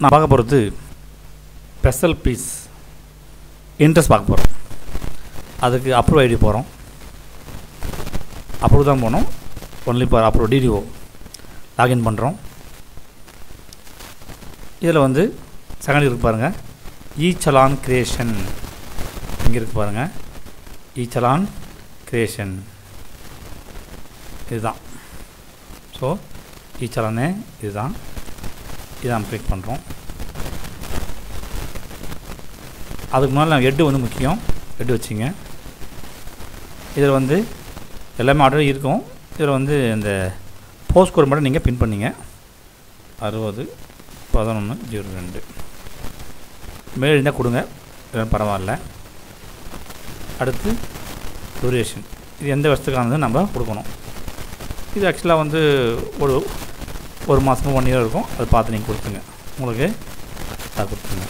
நான் பார்க்க போகிறது ஸ்பெஷல் பீஸ் இன்ட்ரெஸ்ட் பார்க்க போகிறோம் அதுக்கு அப்ரூவ் ஐடி போகிறோம் அப்ரூவ் தான் போகணும் only for approve TDO login பண்ணுறோம் இதில் வந்து செகண்ட் இருக்கு பாருங்கள் இ சலான் கிரியேஷன் இங்கே இருக்கு பாருங்கள் இ சலான் கிரியேஷன் இதுதான் ஸோ இ சலானே இதுதான் இதை நம்ம கிளிக் பண்ணுறோம் அதுக்கு முன்னால் நம்ம ஹெட்டு வந்து முக்கியம் ஹெட்டு வச்சுங்க இதில் வந்து எல்லாமே ஆர்டர் இருக்கும் இதில் வந்து இந்த போஸ்ட் கோட் மட்டும் நீங்கள் பின் பண்ணிங்க அறுபது பதினொன்று ஜீரோ ரெண்டு மேல் இருந்தால் கொடுங்க இதெல்லாம் பரவாயில்ல அடுத்து டூரேஷன் இது எந்த வருஷத்துக்கானது நம்ம கொடுக்கணும் இது ஆக்சுவலாக வந்து ஒரு ஒரு மாதமும் ஒன் இயர் இருக்கும் அதை பார்த்து நீங்கள் கொடுத்துங்க உங்களுக்கு அதை கொடுத்துங்க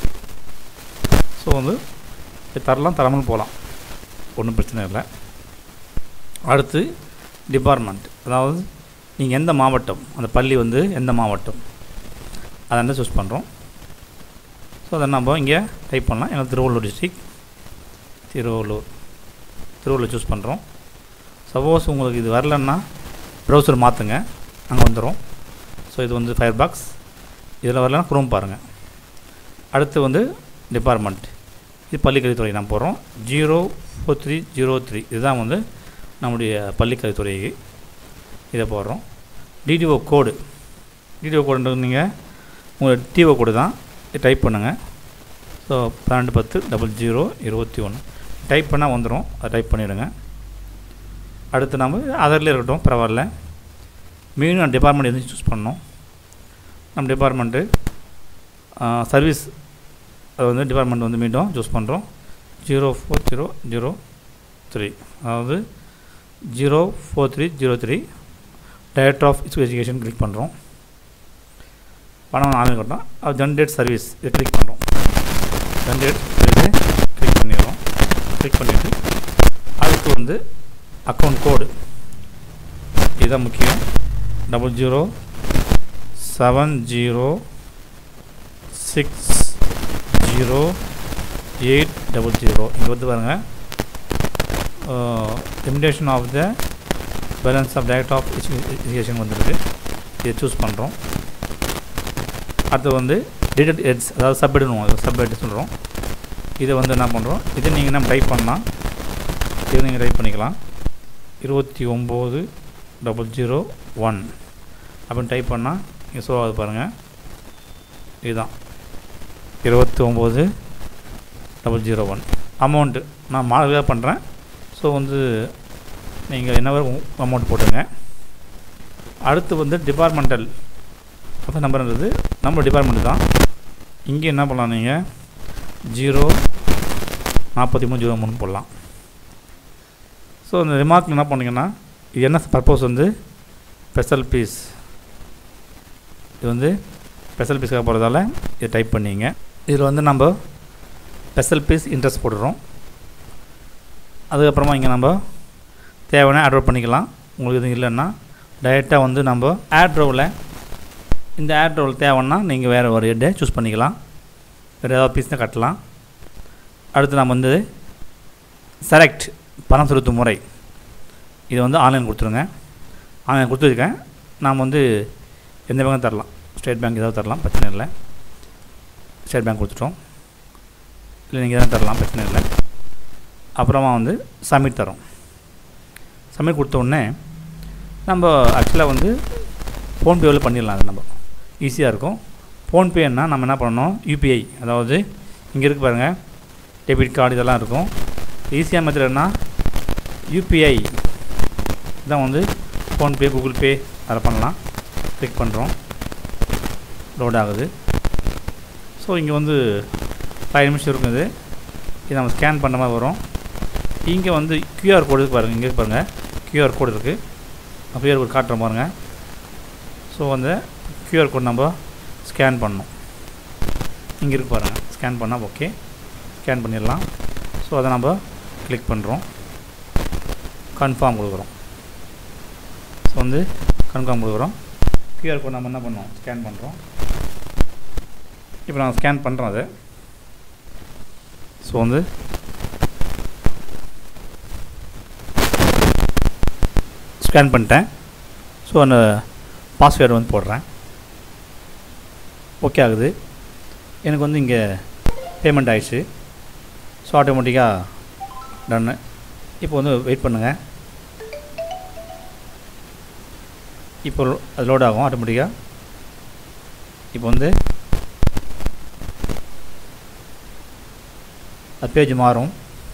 ஸோ வந்து இது தரலாம் தராமல் போகலாம் ஒன்றும் பிரச்சனை இல்லை அடுத்து டிபார்ட்மெண்ட் அதாவது நீங்கள் எந்த மாவட்டம் அந்த பள்ளி வந்து எந்த மாவட்டம் அதை வந்து சூஸ் பண்ணுறோம் ஸோ அதை நம்ம இங்கே டைப் பண்ணலாம் எங்கள் திருவள்ளூர் டிஸ்ட்ரிக் திருவள்ளூர் திருவள்ளூர் சூஸ் பண்ணுறோம் சப்போஸ் உங்களுக்கு இது வரலன்னா ப்ரௌசர் மாற்றுங்க அங்கே வந்துடும் ஸோ இது வந்து ஃபயர் பாக்ஸ் இதில் வரலன்னா குரோம் பாருங்கள் அடுத்து வந்து டிபார்ட்மெண்ட் இது பள்ளிக்கல்வித்துறை நான் போடுறோம் zero four three zero three இதுதான் வந்து நம்முடைய பள்ளிக்கல்வித்துறை இதை போடுறோம் டிடிஓ கோடு டிடிஓ கோடுன்றது நீங்கள் உங்கள் டிஓ கோடு தான் டைப் பண்ணுங்கள் ஸோ பன்னெண்டு பத்து டபுள் ஜீரோ இருபத்தி ஒன்று டைப் பண்ணால் வந்துடும் அதை டைப் பண்ணிவிடுங்க அடுத்து நம்ம அதர்லேயே இருக்கட்டும் பரவாயில்ல மீண்டும் டிபார்ட்மெண்ட் எதுவும் சூஸ் பண்ணோம் நம்ம டிபார்ட்மெண்ட்டு சர்வீஸ் அது வந்து டிபார்ட்மெண்ட் வந்து மீண்டும் சூஸ் பண்ணுறோம் zero four zero zero three அதாவது zero four three zero three director of education click பண்ணுறோம் பணம் ஆன்லைன் கட்டணும் அது ஜென்ரேட் சர்வீஸ் இதை கிளிக் பண்ணுறோம் ஜென்ரேட் சர்வீஸை கிளிக் பண்ணிடுறோம் கிளிக் பண்ணிவிட்டு அடுத்து வந்து அக்கௌண்ட் கோடு இதுதான் முக்கியம் double zero seven zero six zero eight double zero இங்கே வந்து பாருங்கள் imitation of the balance of direct of education வந்துருக்கு இதை சூஸ் பண்ணுறோம் அடுத்து வந்து டிடெக்ட் ஹெட்ஸ் அதாவது சப்ஹெட்னு சப்ஹெட் சொல்கிறோம் இதை வந்து என்ன பண்ணுறோம் இதை நீங்கள் நம்ம டைப் பண்ணலாம் இதை நீங்கள் டைப் பண்ணிக்கலாம் இருபத்தி ஒம்பது டபுள் ஜீரோ ஒன் அப்படின்னு டைப் பண்ணால் இங்கே ஷோ ஆகுது பாருங்கள் இதுதான் இருபத்தி ஒம்பது டபுள் ஜீரோ ஒன் அமௌண்ட்டு நான் மாடலாக பண்ணுறேன் ஸோ வந்து நீங்கள் என்ன அமௌண்ட் போட்டுங்க அடுத்து வந்து டிபார்ட்மெண்டல் அப்போ நம்பர்ன்றது நம்ம டிபார்ட்மெண்ட் தான் இங்கே என்ன பண்ணலாம் நீங்கள் ஜீரோ நாற்பத்தி மூணு ஜீரோ மூணு போடலாம் ஸோ இந்த ரிமார்க் என்ன பண்ணிங்கன்னா இது என்ன பர்பஸ் வந்து ஸ்பெஷல் பீஸ் இது வந்து ஸ்பெஷல் பீஸ்க்காக போகிறதால இதை டைப் பண்ணிங்க இதில் வந்து நம்ம ஸ்பெஷல் பீஸ் இன்ட்ரெஸ்ட் போடுறோம் அதுக்கப்புறமா இங்கே நம்ம தேவையான ஆட் பண்ணிக்கலாம் உங்களுக்கு எதுவும் இல்லைன்னா டைரெக்டாக வந்து நம்ம ஆட் ரோவில் இந்த ஆட் ரோல் தேவைன்னா நீங்கள் வேறு ஒரு ஹெட்டை சூஸ் பண்ணிக்கலாம் வேறு ஏதாவது பீஸ் தான் கட்டலாம் அடுத்து நம்ம வந்து செலக்ட் பணம் செலுத்தும் முறை இது வந்து ஆன்லைன் கொடுத்துருங்க ஆன்லைன் கொடுத்துருக்கேன் நாம் வந்து எந்த பேங்கும் தரலாம் ஸ்டேட் பேங்க் ஏதாவது தரலாம் பிரச்சனை இல்லை ஸ்டேட் பேங்க் கொடுத்துட்டோம் இல்லை நீங்கள் எதாவது தரலாம் பிரச்சனை இல்லை அப்புறமா வந்து சப்மிட் தரோம் சப்மிட் கொடுத்த உடனே நம்ம ஆக்சுவலாக வந்து ஃபோன்பேவில் பண்ணிடலாம் அது நம்ம ஈஸியாக இருக்கும் ஃபோன்பேன்னா நம்ம என்ன பண்ணணும் யூபிஐ அதாவது இங்கே இருக்கு பாருங்கள் டெபிட் கார்டு இதெல்லாம் இருக்கும் ஈஸியாக மெத்தட்னா யூபிஐ தான் வந்து ஃபோன்பே கூகுள் பே அதை பண்ணலாம் கிளிக் பண்ணுறோம் லோட் ஆகுது ஸோ இங்கே வந்து ஃபைவ் நிமிஷம் இருக்குது இது நம்ம ஸ்கேன் பண்ண மாதிரி வரும் இங்கே வந்து கியூஆர் கோடு பாருங்கள் இங்கே பாருங்கள் கியூஆர் கோடு இருக்குது கியூஆர் கோடு காட்டுற பாருங்கள் ஸோ வந்து கியூஆர் கோட் நம்ம ஸ்கேன் பண்ணணும் இங்கே இருக்கு பாருங்கள் ஸ்கேன் பண்ணால் ஓகே ஸ்கேன் பண்ணிடலாம் ஸோ அதை நம்ம கிளிக் பண்ணுறோம் கன்ஃபார்ம் கொடுக்குறோம் ஸோ வந்து கன்ஃபார்ம் கொடுக்குறோம் கியூஆர் கோட் நம்ம என்ன பண்ணோம் ஸ்கேன் பண்ணுறோம் இப்போ நான் ஸ்கேன் பண்ணுறேன் அதை ஸோ வந்து ஸ்கேன் பண்ணிட்டேன் ஸோ அந்த பாஸ்வேர்டு வந்து போடுறேன் ஓகே ஆகுது எனக்கு வந்து இங்கே பேமெண்ட் ஆயிடுச்சு ஸோ ஆட்டோமேட்டிக்காக டன்னு இப்போ வந்து வெயிட் பண்ணுங்கள் இப்போ அது லோட் ஆகும் ஆட்டோமேட்டிக்காக இப்போ வந்து அது பேஜ் மாறும்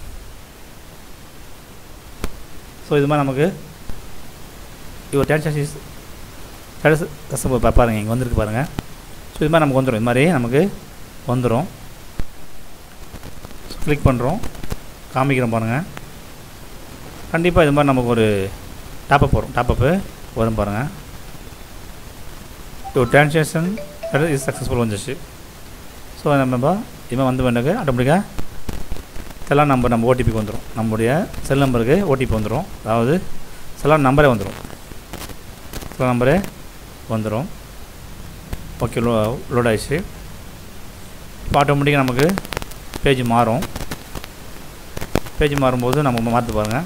ஸோ இது மாதிரி நமக்கு இவர் டிரான்சாக்ஷன்ஸ் ஸ்டேட்டஸ் கஸ்டமர் பாருங்கள் இங்கே வந்திருக்கு பாருங்கள் ஸோ இது மாதிரி நமக்கு வந்துடும் இது மாதிரி நமக்கு வந்துடும் ஸோ கிளிக் பண்ணுறோம் காமிக்கிறோம் பாருங்கள் கண்டிப்பாக இது மாதிரி நமக்கு ஒரு டாப்அப் வரும் டாப்அப்பு வரும் பாருங்கள் so transaction status is successful வந்துச்சு ஸோ நம்ம இதுமாதிரி வந்து வேண்டாங்க ஆட்டோமேட்டிக்காக செல்லான் நம்பர் நம்ம ஓடிபிக்கு வந்துடும் நம்முடைய செல் நம்பருக்கு ஓடிபி வந்துடும் அதாவது செல்லான் நம்பரே வந்துடும் செல் நம்பரே வந்துடும் ஓகே லோ லோட் ஆயிடுச்சு இப்போ ஆட்டோமேட்டிக்காக நமக்கு பேஜ் மாறும் பேஜ் மாறும்போது நம்ம மாற்று பாருங்கள்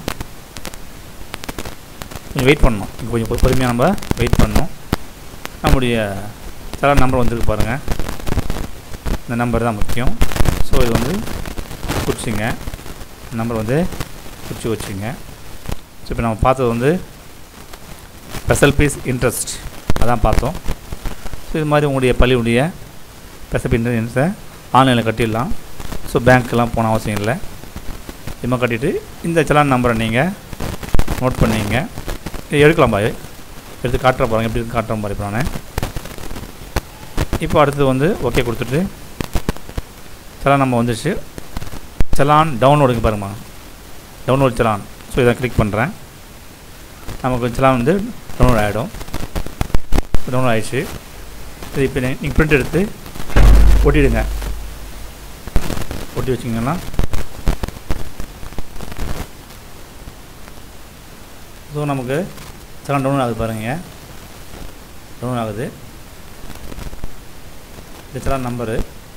கொஞ்சம் வெயிட் பண்ணணும் இங்கே கொஞ்சம் பொ- பொறுமையாக நம்ம வெயிட் பண்ணணும் நம்முடைய செலான் நம்பர் வந்திருக்கு பாருங்கள் இந்த நம்பர் தான் முக்கியம் ஸோ இது வந்து குறிச்சிங்க நம்பர் வந்து குறித்து வச்சுங்க ஸோ இப்போ நம்ம பார்த்தது வந்து ஸ்பெஷல் பீஸ் இன்ட்ரெஸ்ட் அதான் பார்த்தோம் ஸோ இது மாதிரி உங்களுடைய பள்ளியுடைய ஸ்பெஷல் பீஸ் இன்ட்ரெஸ்ட்டை ஆன்லைனில் கட்டிடலாம் ஸோ பேங்க்கெலாம் போன அவசியம் இல்லை இது மாதிரி கட்டிட்டு இந்த செலான் நம்பரை நீங்கள் நோட் பண்ணிங்க இது எடுக்கலாம் பாய் எடுத்து காட்டுற பாருங்க எப்படி இருக்கு காட்டுறேன் பாரு இப்போ நான் இப்போ அடுத்தது வந்து ஓகே கொடுத்துட்டு செலான் நம்ம வந்துச்சு செலான் டவுன்லோடுக்கு பாருங்கம்மா டவுன்லோட் செலான் ஸோ இதை கிளிக் பண்ணுறேன் நமக்கு செலான் வந்து டவுன்லோட் ஆகிடும் டவுன்லோட் ஆயிடுச்சு இது இப்போ நீங்கள் பிரிண்ட் எடுத்து ஒட்டிடுங்க ஒட்டி வச்சிங்கன்னா ஸோ நமக்கு செலான் டவுன்லோட் ஆகுது பாருங்க டவுன்லோட் ஆகுது இது செலான் நம்பரு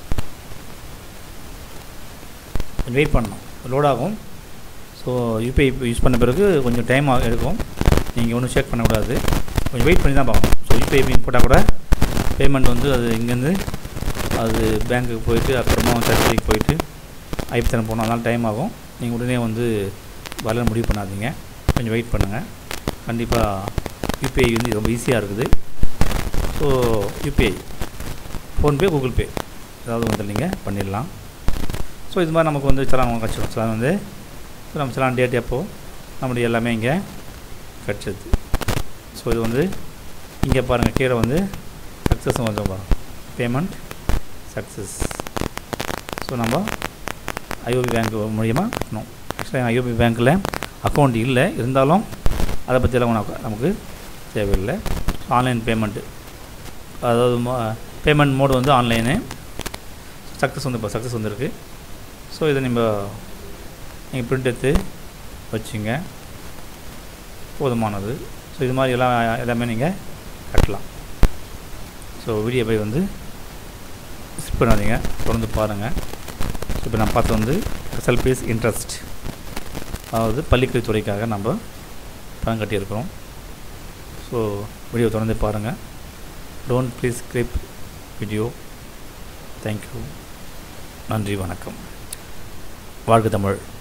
கொஞ்சம் வெயிட் பண்ணணும் லோட் ஆகும் ஸோ யூபிஐ யூஸ் பண்ண பிறகு கொஞ்சம் டைம் எடுக்கும் நீங்கள் ஒன்றும் செக் பண்ணக்கூடாது கொஞ்சம் வெயிட் பண்ணி தான் பார்க்கணும் ஸோ யூபிஐ பின் போட்டால் கூட பேமெண்ட் வந்து அது இங்கேருந்து அது பேங்க்குக்கு போயிட்டு அப்புறமா சர்ச்சைக்கு போயிட்டு ஐப்தனம் போகணும் அதனால் டைம் ஆகும் நீங்கள் உடனே வந்து வரல முடிவு பண்ணாதீங்க கொஞ்சம் வெயிட் பண்ணுங்கள் கண்டிப்பாக யூபிஐ வந்து ரொம்ப ஈஸியாக இருக்குது so UPI PhonePe Google Pay ஏதாவது வந்து நீங்கள் பண்ணிடலாம் ஸோ இது மாதிரி நமக்கு வந்து சலான் கிடச்சிடும் சலான் வந்து ஸோ நம்ம சலான் டேட் எப்போ நம்முடைய எல்லாமே இங்கே கிடச்சிது ஸோ இது வந்து இங்கே பாருங்கள் கீழே வந்து சக்ஸஸ் வந்து பாருங்கள் பேமெண்ட் சக்ஸஸ் ஸோ நம்ம ஐஓபி பேங்க் மூலியமாக கட்டணும் ஆக்சுவலாக ஐஓபி பேங்க்கில் அக்கௌண்ட் இல்லை இருந்தாலும் அதை பற்றியெல்லாம் உனக்கு நமக்கு தேவையில்லை ஆன்லைன் பேமெண்ட்டு அதாவது பேமெண்ட் மோடு வந்து ஆன்லைனு சக்ஸஸ் வந்து இப்போ சக்ஸஸ் வந்துருக்கு ஸோ இதை நம்ம நீங்கள் பிரிண்ட் எடுத்து வச்சுங்க போதுமானது ஸோ இது மாதிரி எல்லாம் எல்லாமே நீங்கள் கட்டலாம் ஸோ வீடியோ போய் வந்து மிஸ் பண்ணாதீங்க தொடர்ந்து பாருங்கள் ஸோ இப்போ நான் பார்த்து வந்து ஸ்பெஷல் பீஸ் இன்ட்ரெஸ்ட் அதாவது பள்ளிக்கல்வித்துறைக்காக நம்ம பணம் கட்டியிருக்கிறோம் ஸோ வீடியோ தொடர்ந்து பாருங்கள் don't please skip video thank you நன்றி வணக்கம் வாழ்க தமிழ்